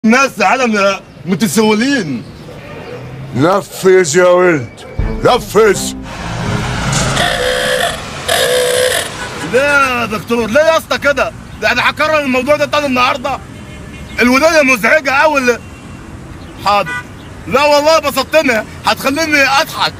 ناس عالم متسولين نفذ يا ولد نفذ ليه يا دكتور ليه يا اسطى كده ده انا هكرر الموضوع ده تاني النهارده الولايه مزعجه قوي حاضر لا والله بسطتني هتخليني اضحك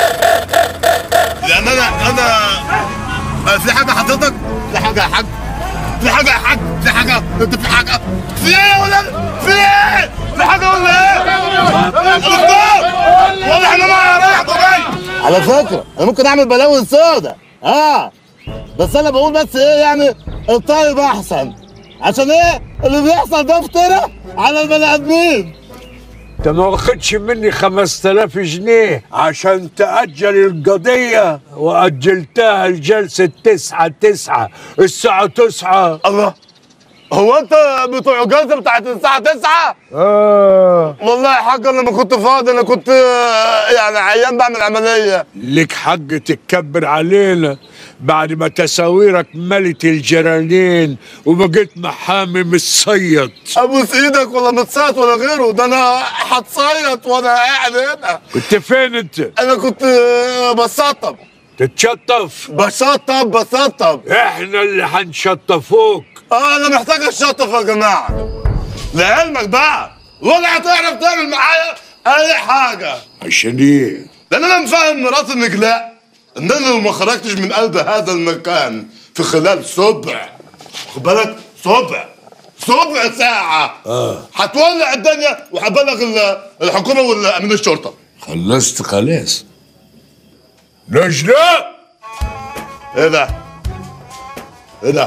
لان انا انا آه، في حاجه حضرتك في حاجه يا حاج في حاجه يا حاج في حاجه انت في حاجه في ايه يا ولاد في ايه في حاجه ولا ايه يا دكتور والله انا ما رايح دبي على فكره انا ممكن اعمل بلاوي سودا اه بس انا بقول بس ايه يعني الطيب احسن عشان ايه اللي بيحصل ده افترى على البني ادمين انت ما واخدش مني 5000 جنيه عشان تأجل القضية وأجلتها لجلسة تسعة تسعة الساعة تسعة الله هو انت بتوع الجلسه بتاعت الساعه 9 آه والله يا حاج انا ما كنت فاضي انا كنت آه، يعني عيان بعمل عمليه لك حق تتكبر علينا بعد ما تساويرك ملت الجرانين وبقيت محامي متصيد ابوس ايدك ولا متصيط ولا غيره ده انا هتصيط وانا قاعد هنا كنت فين انت؟ انا كنت آه، بسطب تتشطف بسطب بسطب احنا اللي هنشطفوك اه انا محتاج اشطف يا جماعه لعلمك بقى ولا هتعرف تعمل معايا اي حاجه عشان ايه؟ لان انا مفهم مرات النجلاء ان انا لو ما خرجتش من قلب هذا المكان في خلال سبع خد بالك سبع سبع ساعة اه هتولع الدنيا وهبلغ ال- الحكومة والأمين الشرطة خلصت خلاص نجلاء ايه ده؟ ايه ده؟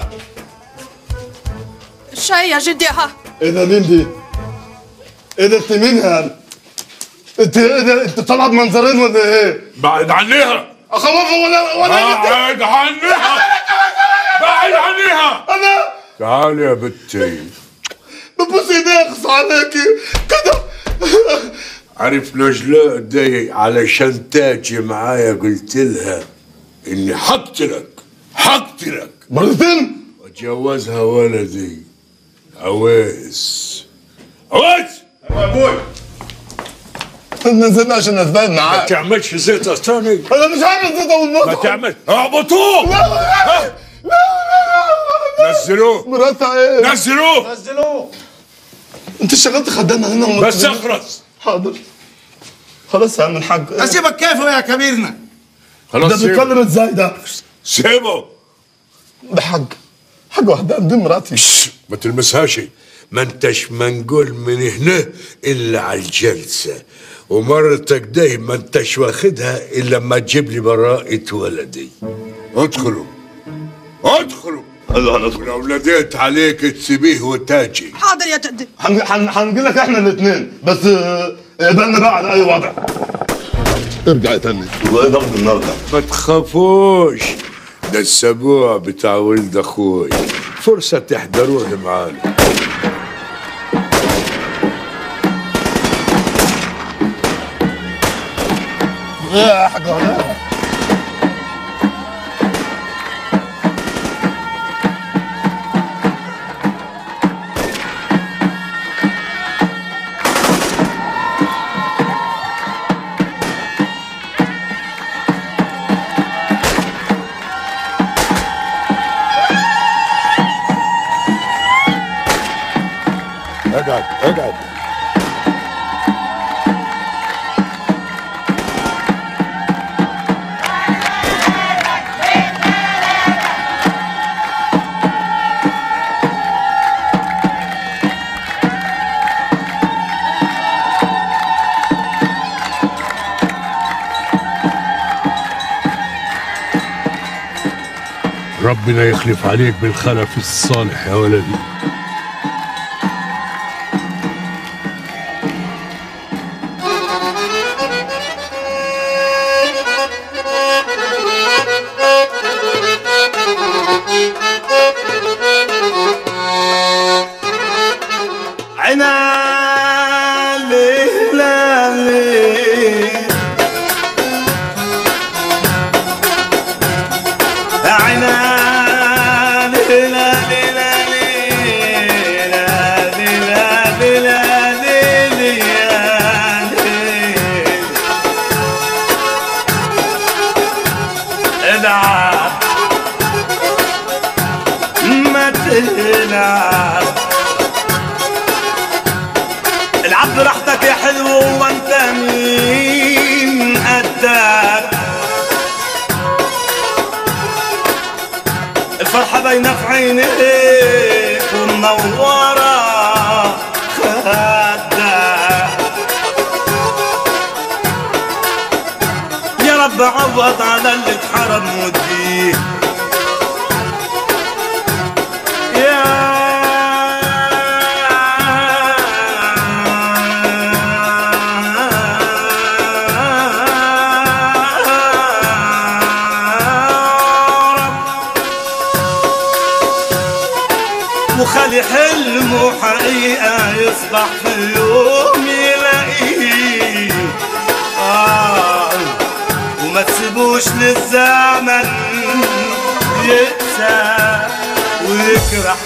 شاي يا جدي ها ايه ده مين دي؟ ايه ده انت مين هان؟ انت ايه ده انت طالعة بمنظرين ولا ايه؟ بعد عنيها اخوفها ولا ولا انت بعد عنيها بعد عنيها انا تعالي يا بنتي ببوس ايديك اخص عليكي كده عارف نجلاء دي علشان تاجي معايا قلت لها اني حقتلك حقتلك مرتين واتجوزها ولدي عويس عويس ابوي نزلنا عشان نتفاهم ما معاك تعملش زيت ثاني انا مش عارف ازاي اول ما مره تعمل اعبطوه لا لا لا نزلوه مراتها ايه؟ نزلوه انت اشتغلت خدامه هنا وما بس اخرس حاضر خلاص يا عم الحاج اسيبك كيفه يا كبيرنا ده خلاص سيبه بيتكلم ازاي ده؟ سيبه ده حاج حاج واحده دي مراتي شش، ما تلمسهاش ما انتش منقول من هنا الا على الجلسه ومرتك داي ما انتش واخدها الا لما تجيب لي براءة ولدي ادخلوا ادخلوا ايوه هندخل ولو ناديت عليك تسيبيه وتاجي حاضر يا جدي هن- هن- هنجي لك احنا الاثنين بس آه، اقبلنا بقى على اي وضع ارجع تاني والله ايه ضغط النار ده ما تخافوش ده السبوع بتاع ولد اخوي فرصة تحضروه معانا ايه يا حاج ولا اقعد اقعد ربنا يخلف عليك بالخلف الصالح يا ولدي عنا ليلى عنا ليلى ليلى براحتك يا حلو وانت مين قدك الفرحة باينة في عينيك ومنورة خدك يا رب عوض على اللي اتحرم وديه يا رب وخلي حلمه حقيقة يصبح في يوم يلاقيه آه وما تسيبوش للزمن يقسى ويكره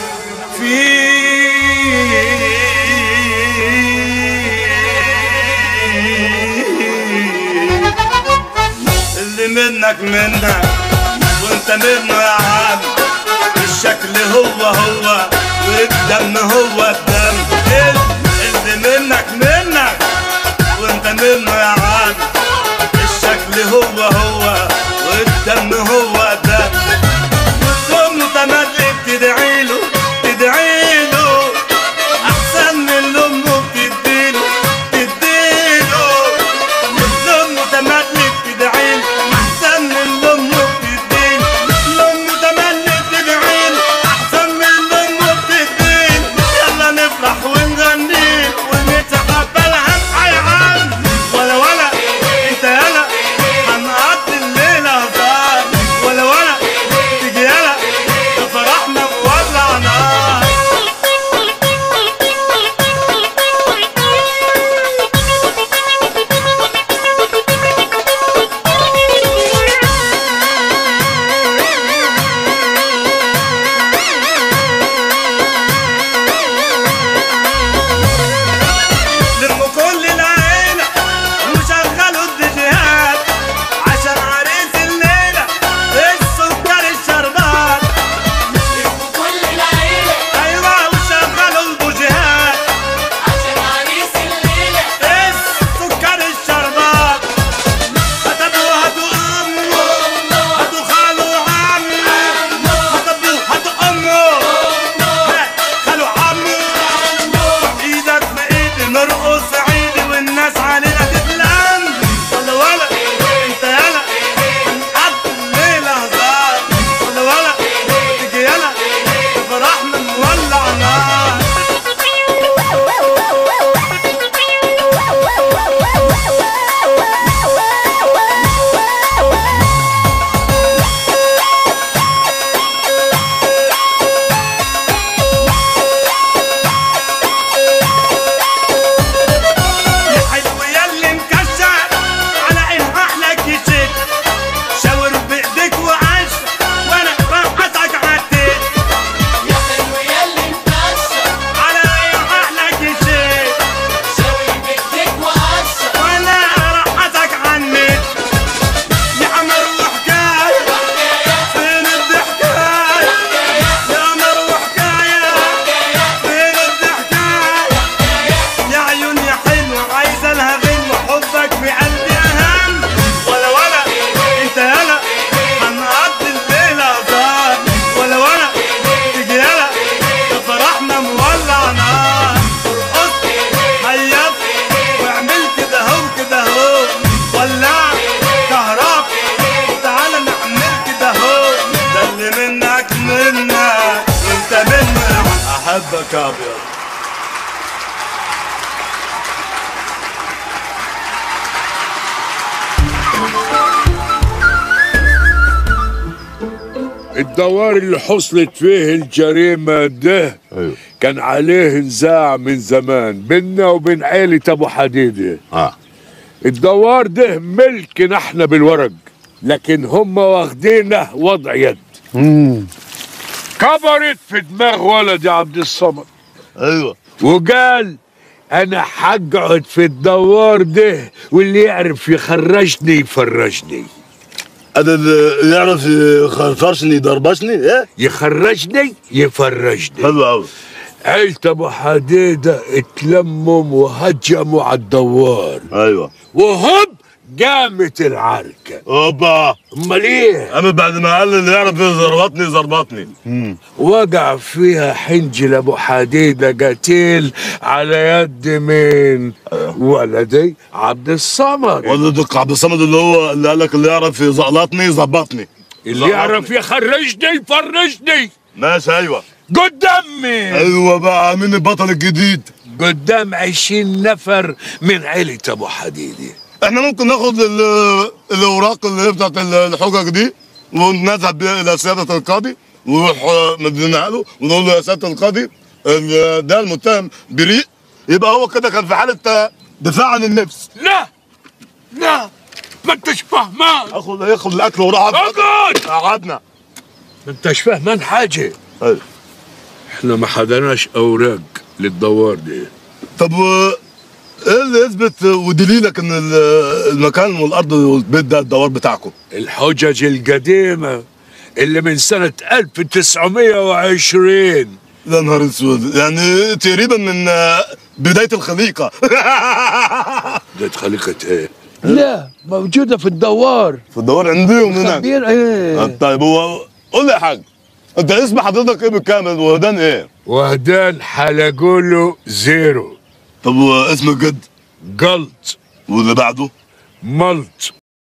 فيه اللي منك منك وانت منه يا عم الشكل هو هو والدم هو الدم اللي منك منك وانت منه يا عم الشكل هو هو والدم هو الدم ثم تملك تدعي له تدعي له احسن من اللي امه بتديله تديله ثم تملك تدعي له احسن من اللي امه بتديله لامه تملك تدعي له احسن من اللي امه بتديله يلا نفرح ونغني ونتقبلها يا عم ولا ولا انت يلا هنقضي الليله هزار ولا ولا تيجي يلا فرحنا مولع نار لموا كل العيلة وشغلوا الديجيهات عشان عريس الليلة السكر الشربات لموا كل العيلة أيوة وشغلوا البوجيهات عشان عريس الليلة السكر الشربات هتبوا هاتوا أمه هاتوا خالو عمه هتبوا هاتوا أمه هات خالو عمه ايدك في ايدي نرقص عيدي والناس علينا تتلم ولا ولا انت يلا هنقضي الليلة هزار ولا ولا تيجي يلا فرحنا نولع نار يا حلو ياللي مكشر على ايه احلى كيشك شاور بايديك وعش وانا رقصك عديت يا حلو ياللي مكشر على ايه احلى كيشك شاور بايديك وقشر وانا رقصك عنيت يا عمر وحكايه فين الضحكايه يا عمر وحكايه فين الضحكايه يا عيون يا حلوة عايزة لها غنوة حبك في قلبي أهم ولا ولا أنت يلا هنقضي الليلة هزار ولا ولا تيجي يلا ده فرحنا مولع نار ارقص هيص واعمل كده هو كده هو ولع كهرب تعالى نعمل كده هو ده اللي منك منك وانت منك احبك يا ابيض الدوار اللي حصلت فيه الجريمة ده ايوه كان عليه نزاع من زمان بينا وبين عيلة أبو حديدة اه الدوار ده ملكنا احنا بالورق لكن هم واخدينه وضع يد كبرت في دماغ ولدي عبد الصمد ايوه وقال انا حقعد في الدوار ده واللي يعرف يخرجني يفرجني هذا اللي يعرف يخرفشني يضربشني ايه يخرجني يفرجني حلو قوي عيلة ابو حديدة اتلموا وهجموا على الدوار ايوه وهب قامت العركة اوبا امال ايه اما بعد ما قال لي اللي يعرف يزربطني زربطني وقع فيها حنجل ابو حديدة قتيل على يد مين ولدي عبد الصمد ولا دق عبد الصمد اللي هو اللي قال لك اللي يعرف يزقلطني يظبطني اللي يعرف يخرجني يفرجني ماشي ايوه قدام مين ايوه بقى مين البطل الجديد قدام عشرين نفر من عيلة ابو حديدة احنا ممكن ناخد ال- الاوراق اللي هي بتاعت ال- الحجج دي ونذهب بيها الى سياده القاضي ونروح آه، مدينها له ونقول له يا سياده القاضي ال- ده المتهم بريء يبقى هو كده كان في حاله آه، دفاع عن النفس لا لا ما انتش فهمان اخد ياخد الاكل وراح اقعد قعدنا ما انتش فهمان حاجة أيوة. احنا ما حضرناش اوراق للدوار دي طب و- ايه اللي يثبت ودليلك ان ال- المكان والارض والبيت ده الدوار بتاعكم الحجج القديمة اللي من سنة 1920 يا نهار اسود يعني تقريبا من آه، بدايه الخليقه ده خليقة ايه؟ لا موجودة في الدوار في الدوار عندهم هناك خبير ايه طيب هو قول لي يا حاج انت اسم حضرتك ايه بالكامل وهدان ايه؟ وهدان حلقوله زيرو طب واسم الجد قلط واللي بعده ملط